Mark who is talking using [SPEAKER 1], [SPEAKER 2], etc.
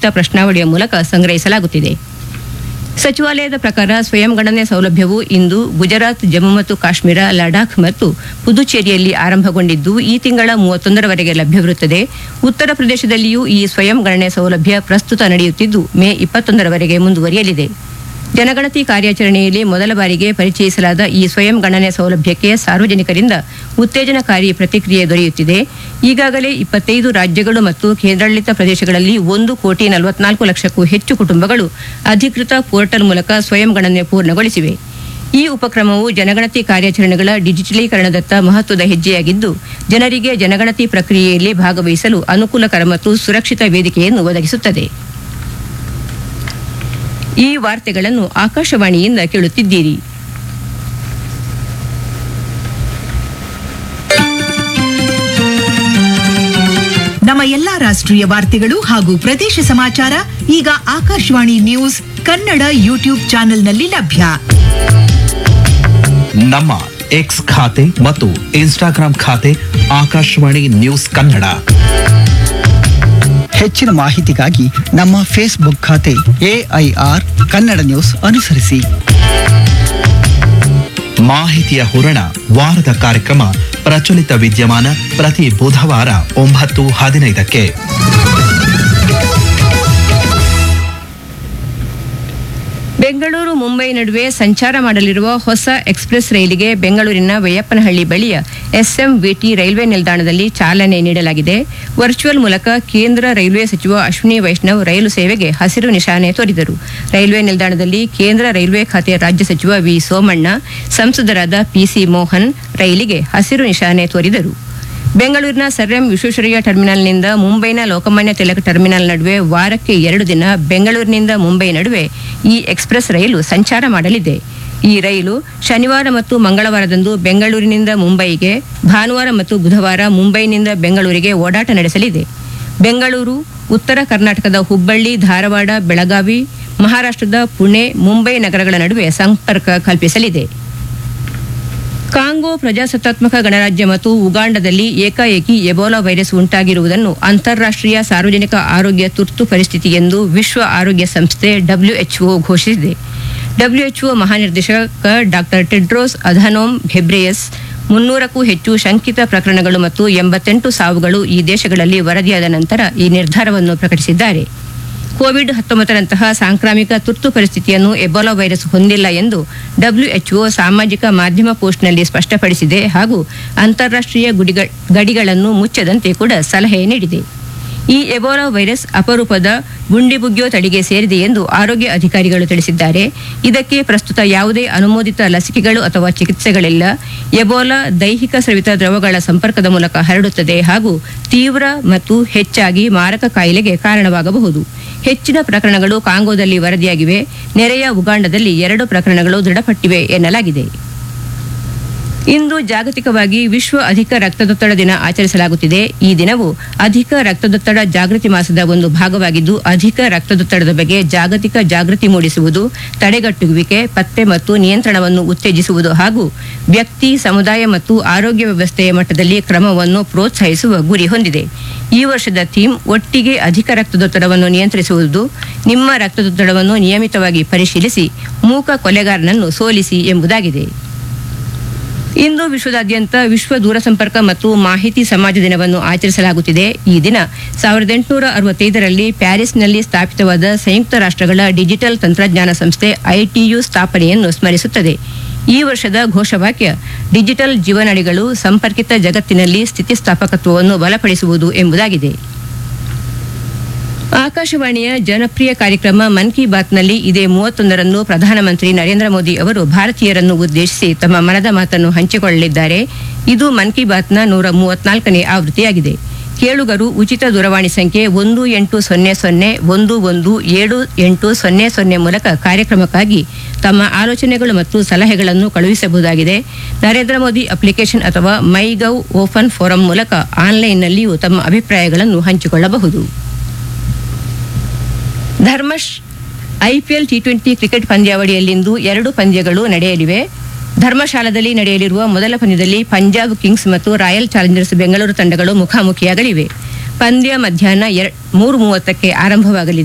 [SPEAKER 1] ಸಂಕ್ಷಿಪ್ತ ಪ್ರಶ್ನಾವಳಿಯ ಮೂಲಕ ಸಂಗ್ರಹಿಸಲಾಗುತ್ತಿದೆ ಸಚಿವಾಲಯದ ಪ್ರಕಾರ ಸ್ವಯಂ ಗಣನೆ ಸೌಲಭ್ಯವು ಇಂದು ಗುಜರಾತ್ ಜಮ್ಮು ಮತ್ತು ಕಾಶ್ಮೀರ ಲಡಾಖ್ ಮತ್ತು ಪುದುಚೇರಿಯಲ್ಲಿ ಆರಂಭಗೊಂಡಿದ್ದು ಈ ತಿಂಗಳ ಮೂವತ್ತೊಂದರವರೆಗೆ ಲಭ್ಯವಿರುತ್ತದೆ ಉತ್ತರ ಪ್ರದೇಶದಲ್ಲಿಯೂ ಈ ಸ್ವಯಂ ಗಣನೆ ಸೌಲಭ್ಯ ಪ್ರಸ್ತುತ ನಡೆಯುತ್ತಿದ್ದು ಮೇ ಇಪ್ಪತ್ತೊಂದರವರೆಗೆ ಮುಂದುವರಿಯಲಿದೆ ಜನಗಣತಿ ಕಾರ್ಯಾಚರಣೆಯಲ್ಲಿ ಮೊದಲ ಬಾರಿಗೆ ಪರಿಚಯಿಸಲಾದ ಈ ಸ್ವಯಂ ಗಣನೆ ಸೌಲಭ್ಯಕ್ಕೆ ಸಾರ್ವಜನಿಕರಿಂದ ಉತ್ತೇಜನಕಾರಿ ಪ್ರತಿಕ್ರಿಯೆ ದೊರೆಯುತ್ತಿದೆ ಈಗಾಗಲೇ ಇಪ್ಪತ್ತೈದು ರಾಜ್ಯಗಳು ಮತ್ತು ಕೇಂದ್ರಾಡಳಿತ ಪ್ರದೇಶಗಳಲ್ಲಿ ಒಂದು ಕೋಟಿ ನಲವತ್ನಾಲ್ಕು ಲಕ್ಷಕ್ಕೂ ಹೆಚ್ಚು ಕುಟುಂಬಗಳು ಅಧಿಕೃತ ಪೋರ್ಟಲ್ ಮೂಲಕ ಸ್ವಯಂ ಗಣನೆ ಪೂರ್ಣಗೊಳಿಸಿವೆ ಈ ಉಪಕ್ರಮವು ಜನಗಣತಿ ಕಾರ್ಯಾಚರಣೆಗಳ ಡಿಜಿಟಲೀಕರಣದತ್ತ ಮಹತ್ವದ ಹೆಜ್ಜೆಯಾಗಿದ್ದು ಜನರಿಗೆ ಜನಗಣತಿ ಪ್ರಕ್ರಿಯೆಯಲ್ಲಿ ಭಾಗವಹಿಸಲು ಅನುಕೂಲಕರ ಮತ್ತು ಸುರಕ್ಷಿತ ವೇದಿಕೆಯನ್ನು ಒದಗಿಸುತ್ತದೆ ಈ ವಾರ್ತೆಗಳನ್ನು ಆಕಾಶವಾಣಿಯಿಂದ ಕೇಳುತ್ತಿದ್ದೀರಿ
[SPEAKER 2] ನಮ್ಮ ಎಲ್ಲಾ ರಾಷ್ಟ್ರೀಯ ವಾರ್ತೆಗಳು ಹಾಗೂ ಪ್ರದೇಶ ಸಮಾಚಾರ ಈಗ ಆಕಾಶವಾಣಿ ನ್ಯೂಸ್ ಕನ್ನಡ ಯೂಟ್ಯೂಬ್ ಚಾನೆಲ್ನಲ್ಲಿ ಲಭ್ಯ
[SPEAKER 3] ನಮ್ಮ ಎಕ್ಸ್ ಖಾತೆ ಮತ್ತು ಇನ್ಸ್ಟಾಗ್ರಾಂ ಖಾತೆ ಆಕಾಶವಾಣಿ ನ್ಯೂಸ್ ಕನ್ನಡ
[SPEAKER 4] ಹೆಚ್ಚಿನ ಮಾಹಿತಿಗಾಗಿ ನಮ್ಮ ಫೇಸ್ಬುಕ್ ಖಾತೆ ಎಐಆರ್ ಕನ್ನಡ ನ್ಯೂಸ್ ಅನುಸರಿಸಿ
[SPEAKER 3] ಮಾಹಿತಿಯ ಹೂರಣ ವಾರದ ಕಾರ್ಯಕ್ರಮ ಪ್ರಚಲಿತ ವಿದ್ಯಮಾನ ಪ್ರತಿ ಬುಧವಾರ ಒಂಬತ್ತು ಹದಿನೈದಕ್ಕೆ
[SPEAKER 1] ಬೆಂಗಳೂರು ಮುಂಬೈ ನಡುವೆ ಸಂಚಾರ ಮಾಡಲಿರುವ ಹೊಸ ಎಕ್ಸ್ಪ್ರೆಸ್ ರೈಲಿಗೆ ಬೆಂಗಳೂರಿನ ವೈಯಪ್ಪನಹಳ್ಳಿ ಬಳಿಯ ಎಸ್ಎಂವಿಟಿ ರೈಲ್ವೆ ನಿಲ್ದಾಣದಲ್ಲಿ ಚಾಲನೆ ನೀಡಲಾಗಿದೆ ವರ್ಚುವಲ್ ಮೂಲಕ ಕೇಂದ್ರ ರೈಲ್ವೆ ಸಚಿವ ಅಶ್ವಿನಿ ವೈಷ್ಣವ್ ರೈಲು ಸೇವೆಗೆ ಹಸಿರು ನಿಶಾನೆ ತೋರಿದರು ರೈಲ್ವೆ ನಿಲ್ದಾಣದಲ್ಲಿ ಕೇಂದ್ರ ರೈಲ್ವೆ ಖಾತೆ ರಾಜ್ಯ ಸಚಿವ ವಿ ಸೋಮಣ್ಣ ಸಂಸದರಾದ ಪಿಸಿ ಮೋಹನ್ ರೈಲಿಗೆ ಹಸಿರು ನಿಶಾನೆ ತೋರಿದರು ಬೆಂಗಳೂರಿನ ಸರ್ ಎಂ ವಿಶ್ವೇಶ್ವರಯ್ಯ ಟರ್ಮಿನಲ್ನಿಂದ ಮುಂಬೈನ ಲೋಕಮಾನ್ಯ ತಿಲಕ್ ಟರ್ಮಿನಲ್ ನಡುವೆ ವಾರಕ್ಕೆ ಎರಡು ದಿನ ಬೆಂಗಳೂರಿನಿಂದ ಮುಂಬೈ ನಡುವೆ ಈ ಎಕ್ಸ್ಪ್ರೆಸ್ ರೈಲು ಸಂಚಾರ ಮಾಡಲಿದೆ ಈ ರೈಲು ಶನಿವಾರ ಮತ್ತು ಮಂಗಳವಾರದಂದು ಬೆಂಗಳೂರಿನಿಂದ ಮುಂಬೈಗೆ ಭಾನುವಾರ ಮತ್ತು ಬುಧವಾರ ಮುಂಬೈನಿಂದ ಬೆಂಗಳೂರಿಗೆ ಓಡಾಟ ನಡೆಸಲಿದೆ ಬೆಂಗಳೂರು ಉತ್ತರ ಕರ್ನಾಟಕದ ಹುಬ್ಬಳ್ಳಿ ಧಾರವಾಡ ಬೆಳಗಾವಿ ಮಹಾರಾಷ್ಟ್ರದ ಪುಣೆ ಮುಂಬೈ ನಗರಗಳ ನಡುವೆ ಸಂಪರ್ಕ ಕಲ್ಪಿಸಲಿದೆ ಕಾಂಗೋ ಪ್ರಜಾಸತ್ತಾತ್ಮಕ ಗಣರಾಜ್ಯ ಮತ್ತು ಉಗಾಂಡದಲ್ಲಿ ಏಕಾಏಕಿ ಎಬೋಲಾ ವೈರಸ್ ಉಂಟಾಗಿರುವುದನ್ನು ಅಂತಾರಾಷ್ಟ್ರೀಯ ಸಾರ್ವಜನಿಕ ಆರೋಗ್ಯ ತುರ್ತು ಪರಿಸ್ಥಿತಿ ಎಂದು ವಿಶ್ವ ಆರೋಗ್ಯ ಸಂಸ್ಥೆ ಡಬ್ಲ್ಯೂಎಚ್ಒ ಘೋಷಿಸಿದೆ ಡಬ್ಲ್ಯೂಎಚ್ಒ ಮಹಾನಿರ್ದೇಶಕ ಡಾಕ್ಟರ್ ಟೆಡ್ರೋಸ್ ಅಧನೋಮ್ ಘೆಬ್ರೆಯಸ್ ಮುನ್ನೂರಕ್ಕೂ ಹೆಚ್ಚು ಶಂಕಿತ ಪ್ರಕರಣಗಳು ಮತ್ತು ಎಂಬತ್ತೆಂಟು ಸಾವುಗಳು ಈ ದೇಶಗಳಲ್ಲಿ ವರದಿಯಾದ ನಂತರ ಈ ನಿರ್ಧಾರವನ್ನು ಪ್ರಕಟಿಸಿದ್ದಾರೆ ಕೋವಿಡ್ ಹತ್ತೊಂಬತ್ತರಂತಹ ಸಾಂಕ್ರಾಮಿಕ ತುರ್ತು ಪರಿಸ್ಥಿತಿಯನ್ನು ಎಬೋಲಾ ವೈರಸ್ ಹೊಂದಿಲ್ಲ ಎಂದು ಡಬ್ಲ್ಯೂಎಚ್ಒ ಸಾಮಾಜಿಕ ಮಾಧ್ಯಮ ಪೋಸ್ಟ್ನಲ್ಲಿ ಸ್ಪಷ್ಟಪಡಿಸಿದೆ ಹಾಗೂ ಅಂತಾರಾಷ್ಟ್ರೀಯ ಗುಡಿಗ- ಗಡಿಗಳನ್ನು ಮುಚ್ಚದಂತೆ ಕೂಡ ಸಲಹೆ ನೀಡಿದೆ ಈ ಎಬೋಲಾ ವೈರಸ್ ಅಪರೂಪದ ಗುಂಡಿಬುಗ್ಯೋ ತಳಿಗೆ ಸೇರಿದೆ ಎಂದು ಆರೋಗ್ಯ ಅಧಿಕಾರಿಗಳು ತಿಳಿಸಿದ್ದಾರೆ ಇದಕ್ಕೆ ಪ್ರಸ್ತುತ ಯಾವುದೇ ಅನುಮೋದಿತ ಲಸಿಕೆಗಳು ಅಥವಾ ಚಿಕಿತ್ಸೆಗಳಿಲ್ಲ ಎಬೋಲಾ ದೈಹಿಕ ಸ್ರವಿತ ದ್ರವಗಳ ಸಂಪರ್ಕದ ಮೂಲಕ ಹರಡುತ್ತದೆ ಹಾಗೂ ತೀವ್ರ ಮತ್ತು ಹೆಚ್ಚಾಗಿ ಮಾರಕ ಕಾಯಿಲೆಗೆ ಕಾರಣವಾಗಬಹುದು ಹೆಚ್ಚಿನ ಪ್ರಕರಣಗಳು ಕಾಂಗೋದಲ್ಲಿ ವರದಿಯಾಗಿವೆ ನೆರೆಯ ಉಗಾಂಡದಲ್ಲಿ ಎರಡು ಪ್ರಕರಣಗಳು ದೃಢಪಟ್ಟಿವೆ ಎನ್ನಲಾಗಿದೆ ಇಂದು ಜಾಗತಿಕವಾಗಿ ವಿಶ್ವ ಅಧಿಕ ರಕ್ತದೊತ್ತಡ ದಿನ ಆಚರಿಸಲಾಗುತ್ತಿದೆ ಈ ದಿನವು ಅಧಿಕ ರಕ್ತದೊತ್ತಡ ಜಾಗೃತಿ ಮಾಸದ ಒಂದು ಭಾಗವಾಗಿದ್ದು ಅಧಿಕ ರಕ್ತದೊತ್ತಡದ ಬಗ್ಗೆ ಜಾಗತಿಕ ಜಾಗೃತಿ ಮೂಡಿಸುವುದು ತಡೆಗಟ್ಟುವಿಕೆ ಪತ್ತೆ ಮತ್ತು ನಿಯಂತ್ರಣವನ್ನು ಉತ್ತೇಜಿಸುವುದು ಹಾಗೂ ವ್ಯಕ್ತಿ ಸಮುದಾಯ ಮತ್ತು ಆರೋಗ್ಯ ವ್ಯವಸ್ಥೆಯ ಮಟ್ಟದಲ್ಲಿ ಕ್ರಮವನ್ನು ಪ್ರೋತ್ಸಾಹಿಸುವ ಗುರಿ ಹೊಂದಿದೆ ಈ ವರ್ಷದ ಥೀಮ್ ಒಟ್ಟಿಗೆ ಅಧಿಕ ರಕ್ತದೊತ್ತಡವನ್ನು ನಿಯಂತ್ರಿಸುವುದು ನಿಮ್ಮ ರಕ್ತದೊತ್ತಡವನ್ನು ನಿಯಮಿತವಾಗಿ ಪರಿಶೀಲಿಸಿ ಮೂಕ ಕೊಲೆಗಾರನನ್ನು ಸೋಲಿಸಿ ಎಂಬುದಾಗಿದೆ ಇಂದು ವಿಶ್ವದಾದ್ಯಂತ ವಿಶ್ವ ದೂರಸಂಪರ್ಕ ಮತ್ತು ಮಾಹಿತಿ ಸಮಾಜ ದಿನವನ್ನು ಆಚರಿಸಲಾಗುತ್ತಿದೆ ಈ ದಿನ ಸಾವಿರದ ಎಂಟುನೂರ ಅರವತ್ತೈದರಲ್ಲಿ ಪ್ಯಾರಿಸ್ನಲ್ಲಿ ಸ್ಥಾಪಿತವಾದ ಸಂಯುಕ್ತ ರಾಷ್ಟ್ರಗಳ ಡಿಜಿಟಲ್ ತಂತ್ರಜ್ಞಾನ ಸಂಸ್ಥೆ ಐಟಿಯು ಸ್ಥಾಪನೆಯನ್ನು ಸ್ಮರಿಸುತ್ತದೆ ಈ ವರ್ಷದ ಘೋಷವಾಕ್ಯ ಡಿಜಿಟಲ್ ಜೀವನಡಿಗಳು ಸಂಪರ್ಕಿತ ಜಗತ್ತಿನಲ್ಲಿ ಸ್ಥಿತಿಸ್ಥಾಪಕತ್ವವನ್ನು ಬಲಪಡಿಸುವುದು ಎಂಬುದಾಗಿದೆ ಆಕಾಶವಾಣಿಯ ಜನಪ್ರಿಯ ಕಾರ್ಯಕ್ರಮ ಮನ್ ಕಿ ಬಾತ್ನಲ್ಲಿ ಇದೇ ಮೂವತ್ತೊಂದರಂದು ಪ್ರಧಾನಮಂತ್ರಿ ನರೇಂದ್ರ ಮೋದಿ ಅವರು ಭಾರತೀಯರನ್ನು ಉದ್ದೇಶಿಸಿ ತಮ್ಮ ಮನದ ಮಾತನ್ನು ಹಂಚಿಕೊಳ್ಳಲಿದ್ದಾರೆ ಇದು ಮನ್ ಕಿ ಬಾತ್ನ ನೂರ ಮೂವತ್ನಾಲ್ಕನೇ ಆವೃತ್ತಿಯಾಗಿದೆ ಕೇಳುಗರು ಉಚಿತ ದೂರವಾಣಿ ಸಂಖ್ಯೆ ಒಂದು ಎಂಟು ಸೊನ್ನೆ ಸೊನ್ನೆ ಒಂದು ಒಂದು ಏಳು ಎಂಟು ಸೊನ್ನೆ ಸೊನ್ನೆ ಮೂಲಕ ಕಾರ್ಯಕ್ರಮಕ್ಕಾಗಿ ತಮ್ಮ ಆಲೋಚನೆಗಳು ಮತ್ತು ಸಲಹೆಗಳನ್ನು ಕಳುಹಿಸಬಹುದಾಗಿದೆ ನರೇಂದ್ರ ಮೋದಿ ಅಪ್ಲಿಕೇಶನ್ ಅಥವಾ ಮೈ ಗೌ ಓಪನ್ ಫೋರಂ ಮೂಲಕ ಆನ್ಲೈನ್ನಲ್ಲಿಯೂ ತಮ್ಮ ಅಭಿಪ್ರಾಯಗಳನ್ನು ಹಂಚಿಕೊಳ್ಳಬಹುದು ಧರ್ಮಶ್ ಐಪಿಎಲ್ ಟಿ ಟ್ವೆಂಟಿ ಕ್ರಿಕೆಟ್ ಪಂದ್ಯಾವಳಿಯಲ್ಲಿಂದು ಎರಡು ಪಂದ್ಯಗಳು ನಡೆಯಲಿವೆ ಧರ್ಮಶಾಲಾದಲ್ಲಿ ನಡೆಯಲಿರುವ ಮೊದಲ ಪಂದ್ಯದಲ್ಲಿ ಪಂಜಾಬ್ ಕಿಂಗ್ಸ್ ಮತ್ತು ರಾಯಲ್ ಚಾಲೆಂಜರ್ಸ್ ಬೆಂಗಳೂರು ತಂಡಗಳು ಮುಖಾಮುಖಿಯಾಗಲಿವೆ ಪಂದ್ಯ ಮಧ್ಯಾಹ್ನ ಎರ- ಮೂರು ಮೂವತ್ತಕ್ಕೆ ಆರಂಭವಾಗಲಿದೆ